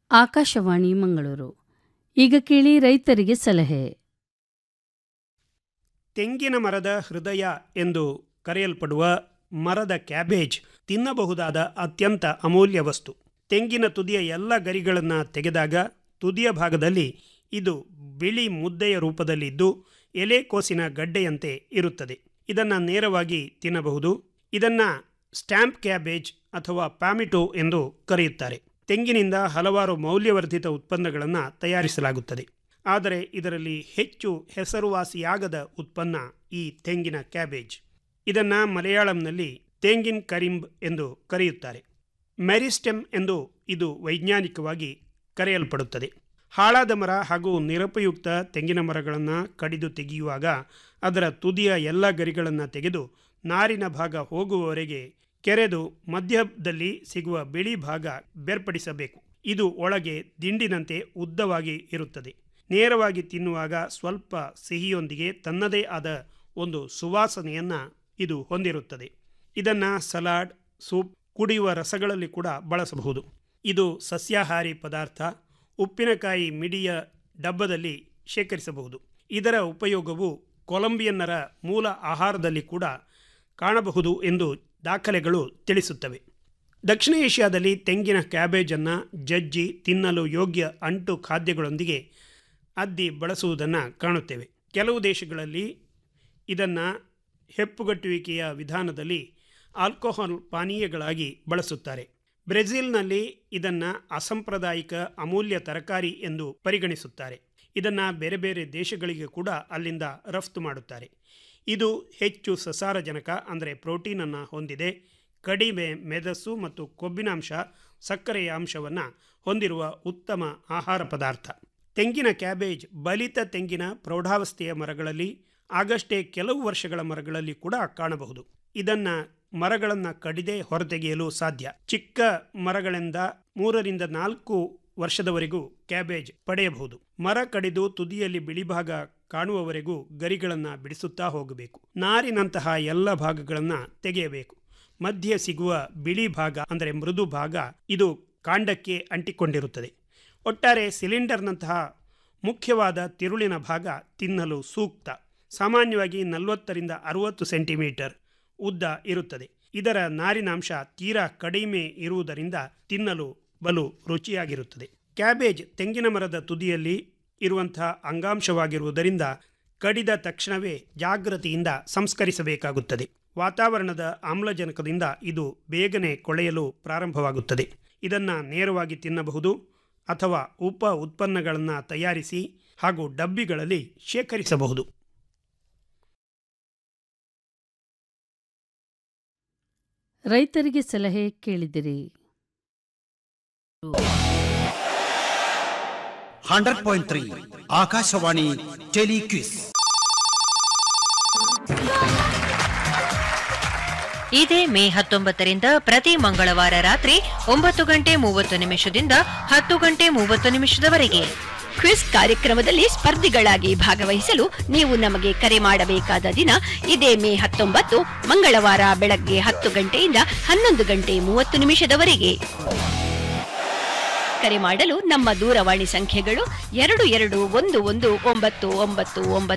ಆಕಾಶವಾಣಿ ಮಂಗಳೂರು ಈಗ ಕೇಳಿ ರೈತರಿಗೆ ಸಲಹೆ ತೆಂಗಿನ ಮರದ ಹೃದಯ ಎಂದು ಕರೆಯಲ್ಪಡುವ ಮರದ ಕ್ಯಾಬೇಜ್ ತಿನ್ನಬಹುದಾದ ಅತ್ಯಂತ ಅಮೂಲ್ಯ ವಸ್ತು ತೆಂಗಿನ ತುದಿಯ ಎಲ್ಲ ಗರಿಗಳನ್ನು ತೆಗೆದಾಗ ತುದಿಯ ಭಾಗದಲ್ಲಿ ಇದು ಬಿಳಿ ಮುದ್ದೆಯ ರೂಪದಲ್ಲಿದ್ದು ಎಲೆಕೋಸಿನ ಗಡ್ಡೆಯಂತೆ ಇರುತ್ತದೆ ಇದನ್ನು ನೇರವಾಗಿ ತಿನ್ನಬಹುದು ಇದನ್ನು ಸ್ಟ್ಯಾಂಪ್ ಕ್ಯಾಬೇಜ್ ಅಥವಾ ಪ್ಯಾಮಿಟೋ ಎಂದು ಕರೆಯುತ್ತಾರೆ ತೆಂಗಿನಿಂದ ಹಲವಾರು ಮೌಲ್ಯವರ್ಧಿತ ಉತ್ಪನ್ನಗಳನ್ನು ತಯಾರಿಸಲಾಗುತ್ತದೆ ಆದರೆ ಇದರಲ್ಲಿ ಹೆಚ್ಚು ಹೆಸರುವಾಸಿಯಾಗದ ಉತ್ಪನ್ನ ಈ ತೆಂಗಿನ ಕ್ಯಾಬೇಜ್ ಇದನ್ನು ಮಲಯಾಳಂನಲ್ಲಿ ತೆಂಗಿನ್ ಕರಿಂಬ್ ಎಂದು ಕರೆಯುತ್ತಾರೆ ಮೆರಿಸ್ಟೆಮ್ ಎಂದು ಇದು ವೈಜ್ಞಾನಿಕವಾಗಿ ಕರೆಯಲ್ಪಡುತ್ತದೆ ಹಾಳಾದ ಮರ ಹಾಗೂ ನಿರುಪಯುಕ್ತ ತೆಂಗಿನ ಮರಗಳನ್ನು ಕಡಿದು ತೆಗೆಯುವಾಗ ಅದರ ತುದಿಯ ಎಲ್ಲ ಗರಿಗಳನ್ನು ತೆಗೆದು ನಾರಿನ ಭಾಗ ಹೋಗುವವರೆಗೆ ಕೆರೆದು ಮಧ್ಯದಲ್ಲಿ ಸಿಗುವ ಬಿಳಿ ಭಾಗ ಬೇರ್ಪಡಿಸಬೇಕು ಇದು ಒಳಗೆ ದಿಂಡಿನಂತೆ ಉದ್ದವಾಗಿ ಇರುತ್ತದೆ ನೇರವಾಗಿ ತಿನ್ನುವಾಗ ಸ್ವಲ್ಪ ಸಿಹಿಯೊಂದಿಗೆ ತನ್ನದೇ ಆದ ಒಂದು ಸುವಾಸನೆಯನ್ನು ಇದು ಹೊಂದಿರುತ್ತದೆ ಇದನ್ನು ಸಲಾಡ್ ಸೂಪ್ ಕುಡಿಯುವ ರಸಗಳಲ್ಲಿ ಕೂಡ ಬಳಸಬಹುದು ಇದು ಸಸ್ಯಾಹಾರಿ ಪದಾರ್ಥ ಉಪ್ಪಿನಕಾಯಿ ಮಿಡಿಯ ಡಬ್ಬದಲ್ಲಿ ಶೇಖರಿಸಬಹುದು ಇದರ ಉಪಯೋಗವು ಕೊಲಂಬಿಯನ್ನರ ಮೂಲ ಆಹಾರದಲ್ಲಿ ಕೂಡ ಕಾಣಬಹುದು ಎಂದು ದಾಖಲೆಗಳು ತಿಳಿಸುತ್ತವೆ ದಕ್ಷಿಣ ಏಷ್ಯಾದಲ್ಲಿ ತೆಂಗಿನ ಕ್ಯಾಬೇಜನ್ನು ಜಜ್ಜಿ ತಿನ್ನಲು ಯೋಗ್ಯ ಅಂಟು ಖಾದ್ಯಗಳೊಂದಿಗೆ ಅದ್ದಿ ಬಳಸುವುದನ್ನು ಕಾಣುತ್ತೇವೆ ಕೆಲವು ದೇಶಗಳಲ್ಲಿ ಇದನ್ನು ಹೆಪ್ಪುಗಟ್ಟುವಿಕೆಯ ವಿಧಾನದಲ್ಲಿ ಆಲ್ಕೋಹಾಲ್ ಪಾನೀಯಗಳಾಗಿ ಬಳಸುತ್ತಾರೆ ಬ್ರೆಜಿಲ್ನಲ್ಲಿ ಇದನ್ನು ಅಸಾಂಪ್ರದಾಯಿಕ ಅಮೂಲ್ಯ ತರಕಾರಿ ಎಂದು ಪರಿಗಣಿಸುತ್ತಾರೆ ಇದನ್ನು ಬೇರೆ ಬೇರೆ ದೇಶಗಳಿಗೆ ಕೂಡ ಅಲ್ಲಿಂದ ರಫ್ತು ಮಾಡುತ್ತಾರೆ ಇದು ಹೆಚ್ಚು ಸಸಾರಜನಕ ಅಂದರೆ ಪ್ರೋಟೀನನ್ನು ಹೊಂದಿದೆ ಕಡಿಮೆ ಮೆದಸ್ಸು ಮತ್ತು ಕೊಬ್ಬಿನಾಂಶ ಸಕ್ಕರೆಯ ಅಂಶವನ್ನು ಹೊಂದಿರುವ ಉತ್ತಮ ಆಹಾರ ಪದಾರ್ಥ ತೆಂಗಿನ ಕ್ಯಾಬೇಜ್ ಬಲಿತ ತೆಂಗಿನ ಪ್ರೌಢಾವಸ್ಥೆಯ ಮರಗಳಲ್ಲಿ ಆಗಷ್ಟೇ ಕೆಲವು ವರ್ಷಗಳ ಮರಗಳಲ್ಲಿ ಕೂಡ ಕಾಣಬಹುದು ಇದನ್ನು ಮರಗಳನ್ನು ಕಡಿದೇ ಹೊರತೆಗೆಯಲು ಸಾಧ್ಯ ಚಿಕ್ಕ ಮರಗಳಿಂದ ಮೂರರಿಂದ ನಾಲ್ಕು ವರ್ಷದವರೆಗೂ ಕ್ಯಾಬೇಜ್ ಪಡೆಯಬಹುದು ಮರ ಕಡಿದು ತುದಿಯಲ್ಲಿ ಬಿಳಿಭಾಗ ಕಾಣುವವರೆಗೂ ಗರಿಗಳನ್ನು ಬಿಡಿಸುತ್ತಾ ಹೋಗಬೇಕು ನಾರಿನಂತಹ ಎಲ್ಲ ಭಾಗಗಳನ್ನು ತೆಗೆಯಬೇಕು ಮಧ್ಯೆ ಸಿಗುವ ಬಿಳಿ ಭಾಗ ಅಂದರೆ ಮೃದು ಭಾಗ ಇದು ಕಾಂಡಕ್ಕೆ ಅಂಟಿಕೊಂಡಿರುತ್ತದೆ ಒಟ್ಟಾರೆ ಸಿಲಿಂಡರ್ನಂತಹ ಮುಖ್ಯವಾದ ತಿರುಳಿನ ಭಾಗ ತಿನ್ನಲು ಸೂಕ್ತ ಸಾಮಾನ್ಯವಾಗಿ ನಲವತ್ತರಿಂದ ಅರುವತ್ತು ಸೆಂಟಿಮೀಟರ್ ಉದ್ದ ಇರುತ್ತದೆ ಇದರ ನಾರಿನಾಂಶ ತೀರಾ ಕಡಿಮೆ ಇರುವುದರಿಂದ ತಿನ್ನಲು ಬಲು ರುಚಿಯಾಗಿರುತ್ತದೆ ಕ್ಯಾಬೇಜ್ ತೆಂಗಿನ ಮರದ ತುದಿಯಲ್ಲಿ ಇರುವಂತಹ ಅಂಗಾಂಶವಾಗಿರುವುದರಿಂದ ಕಡಿದ ತಕ್ಷಣವೇ ಜಾಗೃತಿಯಿಂದ ಸಂಸ್ಕರಿಸಬೇಕಾಗುತ್ತದೆ ವಾತಾವರಣದ ಆಮ್ಲಜನಕದಿಂದ ಇದು ಬೇಗನೆ ಕೊಳೆಯಲು ಪ್ರಾರಂಭವಾಗುತ್ತದೆ ಇದನ್ನು ನೇರವಾಗಿ ತಿನ್ನಬಹುದು ಅಥವಾ ಉಪ ಉತ್ಪನ್ನಗಳನ್ನು ತಯಾರಿಸಿ ಹಾಗೂ ಡಬ್ಬಿಗಳಲ್ಲಿ ಶೇಖರಿಸಬಹುದು ರೈತರಿಗೆ ಸಲಹೆ ಕೇಳಿದಿರಿ hundred point three Akashvani telequiz ಇದೇ ಮೇ ಹತ್ತೊಂಬತ್ತರಿಂದ ಪ್ರತಿ ಮಂಗಳವಾರ ರಾತ್ರಿ ಒಂಬತ್ತು ಗಂಟೆ ಮೂವತ್ತು ನಿಮಿಷದಿಂದ ಹತ್ತು ಗಂಟೆ ಮೂವತ್ತು ನಿಮಿಷದವರೆಗೆ ಕ್ವಿಜ್ ಕಾರ್ಯಕ್ರಮದಲ್ಲಿ ಸ್ಪರ್ಧಿಗಳಾಗಿ ಭಾಗವಹಿಸಲು ನೀವು ನಮಗೆ ಕರೆ ಮಾಡಬೇಕಾದ ದಿನ ಇದೇ ಮೇ ಹತ್ತೊಂಬತ್ತು ಮಂಗಳವಾರ ಬೆಳಗ್ಗೆ ಹತ್ತು ಗಂಟೆಯಿಂದ ಹನ್ನೊಂದು ಗಂಟೆ ಮೂವತ್ತು ನಿಮಿಷದವರೆಗೆ ಕರೆ ಮಾಡಲು ನಮ್ಮ ದೂರವಾಣಿ ಸಂಖ್ಯೆಗಳು ಎರಡು ಎರಡು ಒಂದು ಒಂದು ಒಂಬತ್ತು ಒಂಬತ್ತು ಒಂಬತ್ತು